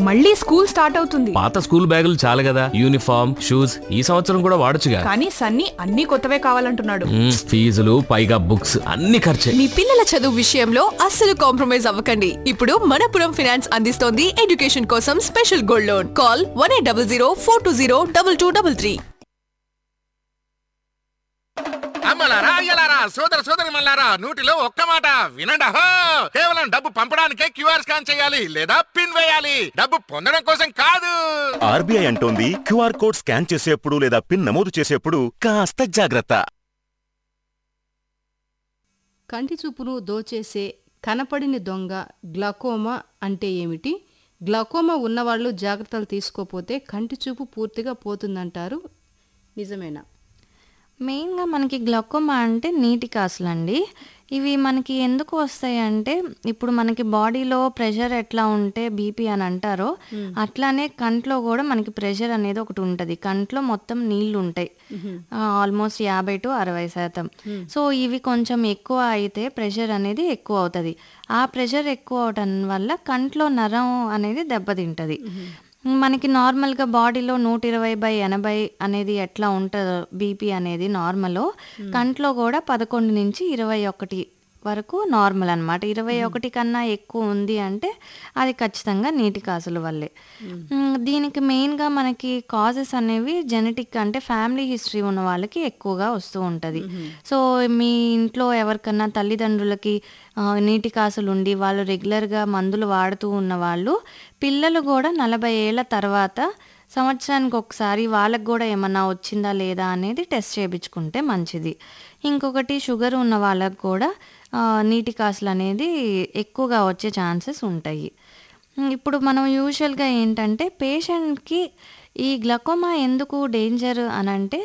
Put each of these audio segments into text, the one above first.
మళ్ళీ school start అవుతుంది పాత స్కూల్ బ్యాగులు చాలు కదా యూనిఫామ్ షూస్ ఈ సంవత్సరం కూడా వాడొచ్చుగా కానీ సన్నీ అన్ని కొత్తవే కావాలంటున్నాడు మ్మ్, ఫీజులు పైగా బుక్స్ అన్ని ఖర్చే మీ పిల్లల చదువు విషయంలో అస్సలు కాంప్రమైజ్ అవ్వకండి ఇప్పుడు మనపురం ఫైనాన్స్ అందిస్తోంది ఎడ్యుకేషన్ కోసం special gold loan call one eight double zero four two zero double two double three అమ్మలారా అయ్యలారా సోదర సోదరి మల్లారా నూటిలో ఒక్క మాట వినండి అహో కేవలం డబ్బు పంపడానికే క్యూఆర్ స్కాన్ చేయాలి లేదా పిన్ వేయాలి డబ్బు పొందడం కోసం కాదు ఆర్బీఐ అంటోంది క్యూఆర్ కోడ్ స్కాన్ చేసేప్పుడు లేదా పిన్ నమోదు చేసేప్పుడు కాస్త జాగ్రత్త కంటి చూపును దోచేసే కనపడిన దొంగ గ్లకోమా అంటే ఏమిటి గ్లకోమా ఉన్నవాళ్ళు జాగ్రత్తలు తీసుకోపోతే కంటి చూపు పూర్తిగా పోతుందంటారు నిజమేనా మెయిన్గా మనకి గ్లకోమా అంటే నీటి కాసులండి ఇవి మనకి ఎందుకు వస్తాయి అంటే ఇప్పుడు మనకి బాడీలో ప్రెషర్ ఎట్లా ఉంటే బీపీ అని అంటారో అట్లానే కంట్లో కూడా మనకి ప్రెషర్ అనేది ఒకటి ఉంటుంది కంట్లో మొత్తం నీళ్లు ఉంటాయి ఆల్మోస్ట్ యాభై టు అరవై శాతం సో ఇవి కొంచెం ఎక్కువ అయితే ప్రెషర్ అనేది ఎక్కువ అవుతుంది ఆ ప్రెషర్ ఎక్కువ అవటం వల్ల కంట్లో నరం అనేది దెబ్బతింటది మనకి నార్మల్గా బాడీలో నూట ఇరవై బై ఎనభై అనేది ఎట్లా ఉంటుందో బీపీ అనేది నార్మల్ కంట్లో కూడా పదకొండు నుంచి ఇరవై ఒకటి వరకు నార్మల్ అనమాట ఇరవై ఒకటి కన్నా ఎక్కువ ఉంది అంటే అది ఖచ్చితంగా నీటి కాసుల వల్లే మ్, దీనికి మెయిన్గా మనకి కాజెస్ అనేవి జెనెటిక్ అంటే ఫ్యామిలీ హిస్టరీ ఉన్న వాళ్ళకి ఎక్కువగా వస్తూ ఉంటుంది సో మీ ఇంట్లో ఎవరికన్నా తల్లిదండ్రులకి ఆ, నీటి కాసులు ఉండి వాళ్ళు రెగ్యులర్గా మందులు వాడుతూ ఉన్న వాళ్ళు పిల్లలు కూడా నలభై ఏళ్ళ తర్వాత సంవత్సరానికి ఒకసారి వాళ్ళకి కూడా ఏమన్నా వచ్చిందా లేదా అనేది టెస్ట్ చేయించుకుంటే మంచిది ఇంకొకటి షుగర్ ఉన్న వాళ్ళకి కూడా ఆ, నీటి కాసులు అనేది ఎక్కువగా వచ్చే ఛాన్సెస్ ఉంటాయి ఉమ్, ఇప్పుడు మనం యూజువల్గా ఏంటంటే పేషెంట్కి ఈ గ్లకోమా ఎందుకు డేంజర్ అని అంటే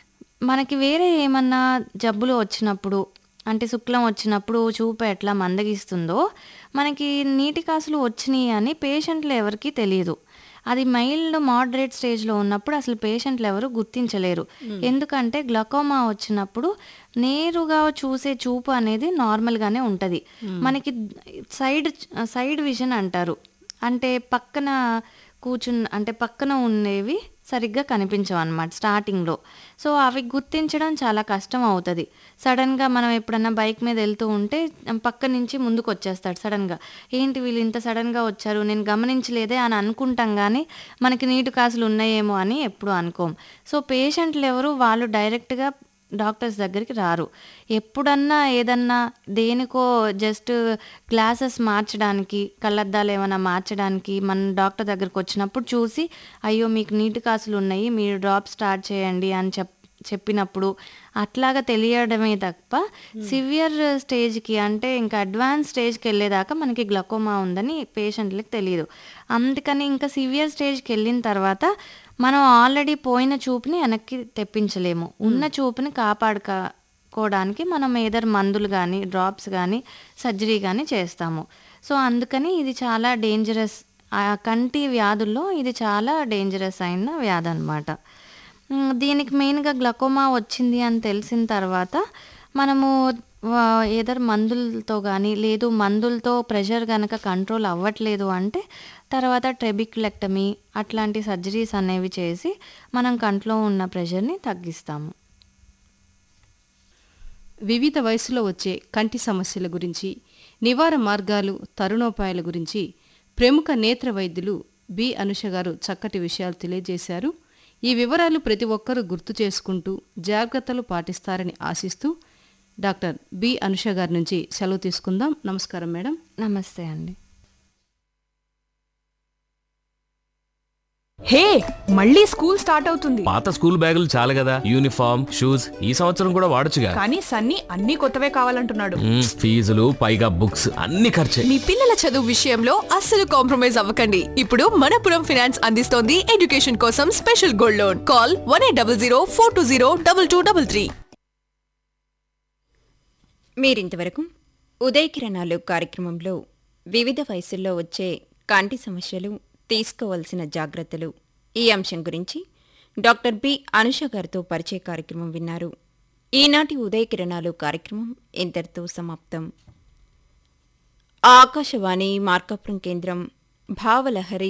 మనకి వేరే ఏమన్నా జబ్బులు వచ్చినప్పుడు అంటే శుక్లం వచ్చినప్పుడు చూపు ఎట్లా మందగిస్తుందో మనకి నీటి కాసులు వచ్చినాయి అని పేషెంట్లు ఎవరికి తెలియదు అది మైల్డ్ మోడరేట్ స్టేజ్లో ఉన్నప్పుడు అసలు పేషెంట్లు ఎవరు గుర్తించలేరు ఎందుకంటే గ్లకోమా వచ్చినప్పుడు నేరుగా చూసే చూపు అనేది నార్మల్గానే ఉంటుంది మనకి సైడ్ సైడ్ విజన్ అంటారు అంటే పక్కన కూర్చున్న అంటే పక్కన ఉండేవి సరిగ్గా కనిపించవు అనమాట స్టార్టింగ్లో సో అవి గుర్తించడం చాలా కష్టం అవుతుంది సడన్గా మనం ఎప్పుడన్నా బైక్ మీద వెళ్తూ ఉంటే పక్క నుంచి ముందుకు వచ్చేస్తాడు సడన్గా ఏంటి వీళ్ళు ఇంత సడన్గా వచ్చారు నేను గమనించలేదే అని అనుకుంటాం కానీ మనకి నీటి కాసులు ఉన్నాయేమో అని ఎప్పుడు అనుకోం సో పేషెంట్లు ఎవరు వాళ్ళు డైరెక్ట్గా డాక్టర్స్ దగ్గరికి రారు ఎప్పుడన్నా ఏదన్నా దేనికో జస్ట్ గ్లాసెస్ మార్చడానికి కళ్ళద్దాలు ఏమైనా మార్చడానికి మన డాక్టర్ దగ్గరికి వచ్చినప్పుడు చూసి అయ్యో మీకు నీటి కాసులు ఉన్నాయి మీరు డ్రాప్ స్టార్ట్ చేయండి అని చెప్ చెప్పినప్పుడు అట్లాగా తెలియడమే తప్ప సివియర్ స్టేజ్కి అంటే ఇంకా అడ్వాన్స్ స్టేజ్కి వెళ్ళేదాకా మనకి గ్లకోమా ఉందని పేషెంట్లకు తెలియదు అందుకని ఇంకా సివియర్ స్టేజ్కి వెళ్ళిన తర్వాత మనం ఆల్రెడీ పోయిన చూపుని వెనక్కి తెప్పించలేము ఉన్న చూపుని కాపాడుకోవడానికి మనం ఏదర్ మందులు కానీ డ్రాప్స్ కానీ సర్జరీ కానీ చేస్తాము సో అందుకని ఇది చాలా డేంజరస్ ఆ కంటి వ్యాధుల్లో ఇది చాలా డేంజరస్ అయిన వ్యాధి అనమాట దీనికి మెయిన్గా గ్లకోమా వచ్చింది అని తెలిసిన తర్వాత మనము ఏదర్ మందులతో కానీ లేదు మందులతో ప్రెషర్ కనుక కంట్రోల్ అవ్వట్లేదు అంటే తర్వాత ట్రెబిక్లెక్టమీ అట్లాంటి సర్జరీస్ అనేవి చేసి మనం కంట్లో ఉన్న ప్రెషర్ని తగ్గిస్తాము వివిధ వయసులో వచ్చే కంటి సమస్యల గురించి నివారణ మార్గాలు తరుణోపాయాల గురించి ప్రముఖ నేత్ర వైద్యులు బి అనుష గారు చక్కటి విషయాలు తెలియజేశారు ఈ వివరాలు ప్రతి ఒక్కరూ గుర్తు చేసుకుంటూ జాగ్రత్తలు పాటిస్తారని ఆశిస్తూ డాక్టర్ బి అనుష గారి నుంచి సెలవు తీసుకుందాం నమస్కారం మేడం నమస్తే అండి హే మళ్ళీ స్కూల్ స్టార్ట్ అవుతుంది పాత స్కూల్ బ్యాగులు చాలు కదా యూనిఫామ్ షూస్ ఈ సంవత్సరం కూడా వాడొచ్చుగా కానీ సన్నీ అన్ని కొత్తవే కావాలంటున్నాడు మ్మ్, ఫీజులు పైగా బుక్స్ అన్ని ఖర్చే మీ పిల్లల చదువు విషయంలో అస్సలు కాంప్రమైజ్ అవ్వకండి ఇప్పుడు మనపురం ఫైనాన్స్ అందిస్తోంది ఎడ్యుకేషన్ కోసం special gold loan call one eight double zero four two zero double two double three మీరింతవరకు ఉదయకిరణాలు కార్యక్రమంలో వివిధ వయసుల్లో వచ్చే కంటి సమస్యలు తీసుకోవలసిన జాగ్రత్తలు ఈ అంశం గురించి డాక్టర్ బి అనుష గారితో పరిచయ కార్యక్రమం విన్నారు ఈనాటి ఉదయకిరణాలు కార్యక్రమం ఇంతటితో సమాప్తం ఆకాశవాణి మార్కాపురం కేంద్రం భావలహరి